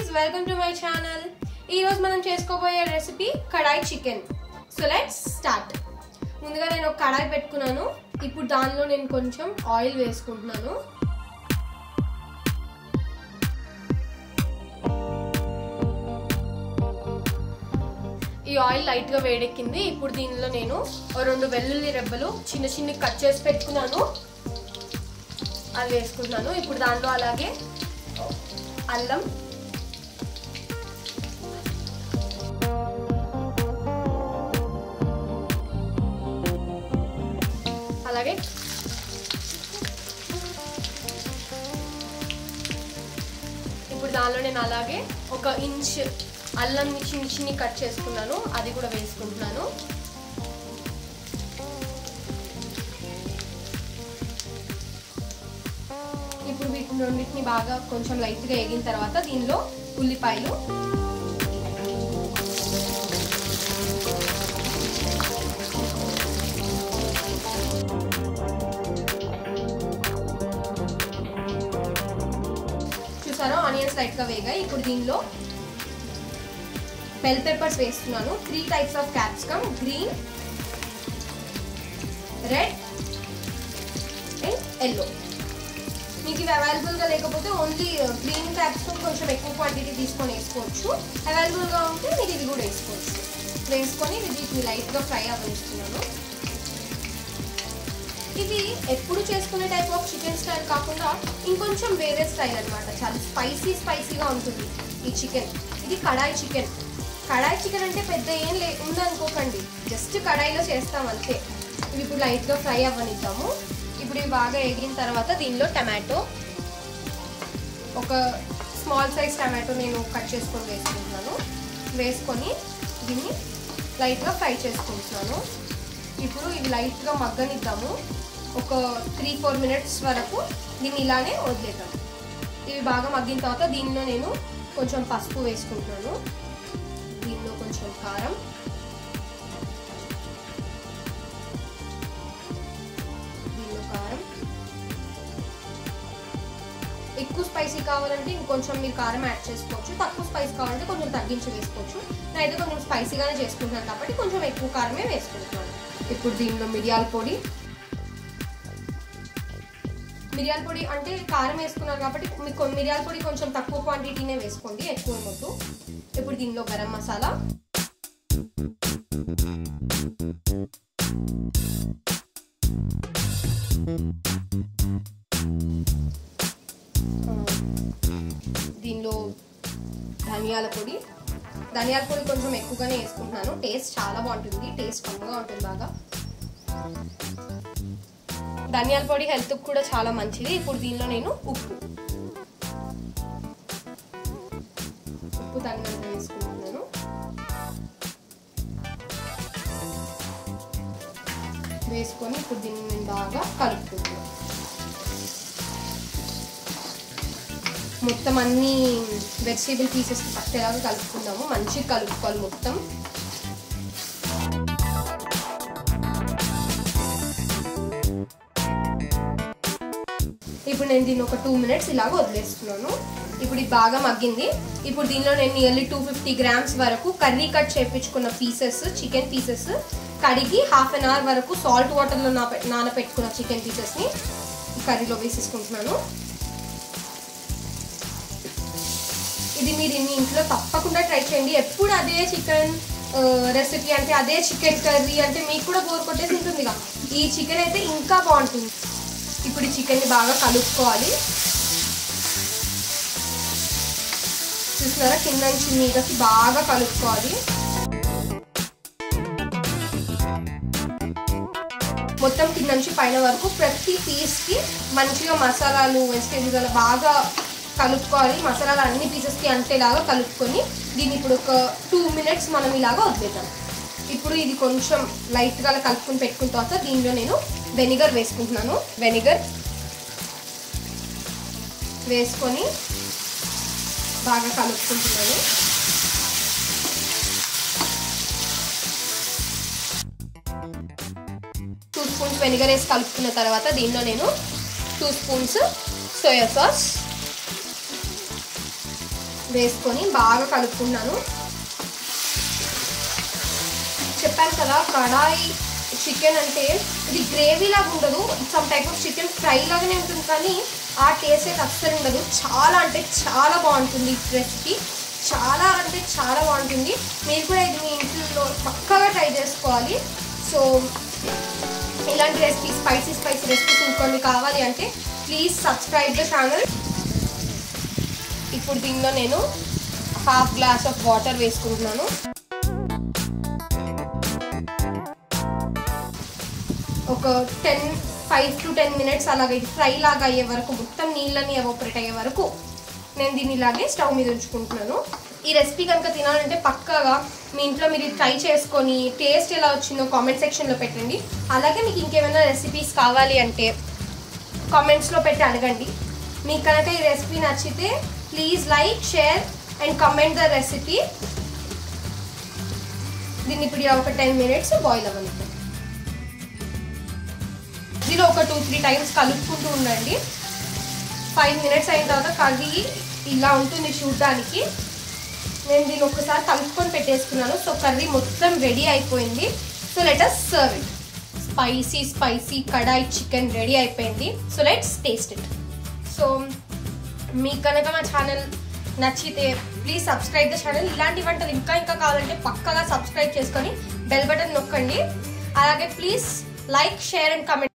guys welcome to my channel ఈ రోజు మనం చేసుకోబోయే recipe kadai chicken so let's start ముందుగా నేను ఒక కడాయి పెట్టుకున్నాను ఇప్పుడు దానిలో నేను కొంచెం ఆయిల్ వేసుకుంటున్నాను ఈ ఆయిల్ లైట్ గా వేడెక్కింది ఇప్పుడు దీనిలో నేను ఓ రెండు వెల్లుల్లి రెబ్బలు చిన్న చిన్న కట్ చేసి పెట్టుకున్నాను అది వేసుకుంటున్నాను ఇప్పుడు దాంట్లో అలాగే అల్లం అలాగే ఇప్పుడు దానిలో నేను అలాగే ఒక ఇంచ్ అల్లం చిన్న చిన్ని కట్ చేసుకున్నాను అది కూడా వేసుకుంటున్నాను ఇప్పుడు వీటిని రెండింటిని బాగా కొంచెం లైట్గా వేగిన తర్వాత దీనిలో ఉల్లిపాయలు చూసారా ఆనియన్స్ లైట్గా వేగాయి ఇప్పుడు దీనిలో బెల్ పెప్పర్స్ వేస్తున్నాను three types of capsicum green red and yellow మీకు ఇవి అవైలబుల్గా లేకపోతే ఓన్లీ గ్రీన్ క్యాప్సికమ్ కొంచెం ఎక్కువ క్వాంటిటీ తీసుకొని వేసుకోవచ్చు అవైలబుల్గా ఉంటే మీరు ఇది కూడా వేసుకోవచ్చు వేసుకొని వీటిని లైట్గా ఫ్రై అవ్వనిస్తున్నాను ఇది ఎప్పుడు చేసుకునే టైప్ ఆఫ్ చికెన్ స్టైల్ కాకుండా ఇంకొంచెం వేరే స్టైల్ అనమాట చాలా స్పైసీ స్పైసీగా ఉంటుంది ఈ చికెన్ ఇది కడాయి చికెన్ కడాయి చికెన్ అంటే పెద్ద ఏం లే ఉందనుకోకండి జస్ట్ కడాయిలో చేస్తాం అంతే ఇవి ఇప్పుడు లైట్గా ఫ్రై అవ్వనిద్దాము ఇప్పుడు ఇవి బాగా ఎగిరిన తర్వాత దీనిలో టమాటో ఒక స్మాల్ సైజ్ టమాటో నేను కట్ చేసుకొని వేసుకుంటున్నాను వేసుకొని దీన్ని లైట్గా ఫ్రై చేసుకుంటున్నాను ఇప్పుడు ఇవి లైట్గా మగ్గనిద్దాము ఒక త్రీ ఫోర్ మినిట్స్ వరకు దీన్ని ఇలానే వదిలేద్దాం ఇవి బాగా మగ్గిన తర్వాత దీనిలో నేను కొంచెం పసుపు వేసుకుంటున్నాను దీనిలో కొంచెం కారం దీనిలో కారం ఎక్కువ స్పైసీ కావాలంటే ఇంకొంచెం మీరు కారం యాడ్ చేసుకోవచ్చు తక్కువ స్పైసీ కావాలంటే కొంచెం తగ్గించి వేసుకోవచ్చు నేనైతే కొంచెం స్పైసీగానే చేసుకుంటున్నాను కాబట్టి కొంచెం ఎక్కువ కారమే వేసుకుంటున్నాను ఇప్పుడు దీనిలో మిరియాల పొడి మిరియాల పొడి అంటే కారం వేసుకున్నారు కాబట్టి మీకు మిరియాల పొడి కొంచెం తక్కువ క్వాంటిటీనే వేసుకోండి ఎక్కువ మొద్దు ఇప్పుడు దీనిలో గరం మసాలా దీనిలో ధనియాల పొడి ధనియాల పొడి కొంచెం ఎక్కువగానే వేసుకుంటున్నాను టేస్ట్ చాలా బాగుంటుంది టేస్ట్ కమ్మగా ఉంటుంది బాగా ధనియాల పొడి హెల్త్ కూడా చాలా మంచిది ఇప్పుడు దీనిలో నేను ఉప్పు ఉప్పు తగినంత వేసుకుంటున్నాను వేసుకొని ఇప్పుడు దీన్ని నేను బాగా కలుపుకుంటున్నాను మొత్తం అన్ని వెజిటేబుల్ పీసెస్ పట్టేలాగా కలుపుకుందాము మంచిగా కలుపుకోవాలి మొత్తం ఇప్పుడు నేను దీన్ని ఒక టూ మినిట్స్ ఇలాగ వదిలేస్తున్నాను ఇప్పుడు ఇది బాగా మగ్గింది ఇప్పుడు దీనిలో నేను నియర్లీ టూ ఫిఫ్టీ గ్రామ్స్ వరకు కర్రీ కట్ చేయించుకున్న పీసెస్ చికెన్ పీసెస్ కడిగి హాఫ్ అన్ అవర్ వరకు సాల్ట్ వాటర్లో నా నానపెట్టుకున్న చికెన్ పీసెస్ని కర్రీలో వేసేసుకుంటున్నాను ఇది మీరు మీ ఇంట్లో తప్పకుండా ట్రై చేయండి ఎప్పుడు అదే చికెన్ రెసిపీ అంటే అదే చికెన్ కర్రీ అంటే మీకు కూడా బోర్ కొట్టేసి ఉంటుందిగా ఈ చికెన్ అయితే ఇంకా బాగుంటుంది ఇప్పుడు ఈ చికెన్ని బాగా కలుపుకోవాలి చూస్తున్నారా కింద నుంచి మీదకి బాగా కలుపుకోవాలి మొత్తం కింద నుంచి పైన వరకు ప్రతి పీస్కి మంచిగా మసాలాలు వెజిటేబుల్స్ అలా బాగా కలుపుకోవాలి మసాలాలు అన్ని పీసెస్కి అంటేలాగా కలుపుకొని దీన్ని ఇప్పుడు ఒక టూ మినిట్స్ మనం ఇలాగా వదిలేద్దాం ఇప్పుడు ఇది కొంచెం లైట్గా కలుపుకొని పెట్టుకున్న తర్వాత దీనిలో నేను వెనిగర్ వేసుకుంటున్నాను వెనిగర్ వేసుకొని బాగా కలుపుకుంటున్నాను టూ స్పూన్స్ వెనిగర్ వేసి కలుపుకున్న తర్వాత దీనిలో నేను టూ స్పూన్స్ సోయా సాస్ వేసుకొని బాగా కలుపుకున్నాను చెప్పాను కదా కడాయి చికెన్ అంటే ఇది గ్రేవీ లాగా ఉండదు some type of chicken fry లాగానే ఉంటుంది కానీ ఆ టేస్ట్ అయితే అస్సలు ఉండదు చాలా అంటే చాలా బాగుంటుంది ఈ రెసిపీ చాలా అంటే చాలా బాగుంటుంది మీరు కూడా ఇది మీ ఇంట్లో పక్కగా ట్రై చేసుకోవాలి సో ఇలాంటి రెసిపీ స్పైసీ స్పైసీ రెసిపీస్ ఇంకొన్ని కావాలి అంటే ప్లీజ్ సబ్స్క్రైబ్ ద ఛానల్ ఇప్పుడు దీనిలో నేను హాఫ్ గ్లాస్ ఆఫ్ వాటర్ వేసుకుంటున్నాను ఒక ten five to ten minutes అలాగే ఇది ఫ్రై లాగా అయ్యే వరకు మొత్తం నీళ్ళని ఎవోపరేట్ అయ్యే వరకు నేను దీన్ని ఇలాగే స్టవ్ మీద ఉంచుకుంటున్నాను ఈ రెసిపీ కనుక తినాలంటే పక్కాగా మీ ఇంట్లో మీరు ఇది ట్రై చేసుకొని టేస్ట్ ఎలా వచ్చిందో కామెంట్ సెక్షన్లో పెట్టండి అలాగే మీకు ఇంకేమైనా రెసిపీస్ కావాలి అంటే కామెంట్స్లో పెట్టి అడగండి మీకు కనుక ఈ రెసిపీ నచ్చితే please like share and comment the recipe దీన్ని ఇప్పుడు ఇలా ఒక టెన్ మినిట్స్ బాయిల్ అవ్వనిద్దాం దీనిలో ఒక టూ త్రీ టైమ్స్ కలుపుకుంటూ ఉండండి ఫైవ్ మినిట్స్ అయిన తర్వాత కర్రీ ఇలా ఉంటుంది చూడడానికి నేను దీన్ని ఒకసారి కలుపుకొని పెట్టేసుకున్నాను సో కర్రీ మొత్తం రెడీ అయిపోయింది so let us serve it spicy spicy kadai chicken ready అయిపోయింది so let's taste it so మీకు కనుక మా ఛానల్ నచ్చితే ప్లీజ్ సబ్స్క్రైబ్ ద ఛానల్ ఇలాంటి వంటలు ఇంకా ఇంకా కావాలంటే పక్కగా సబ్స్క్రైబ్ చేసుకొని బెల్ బటన్ నొక్కండి అలాగే please like share and comment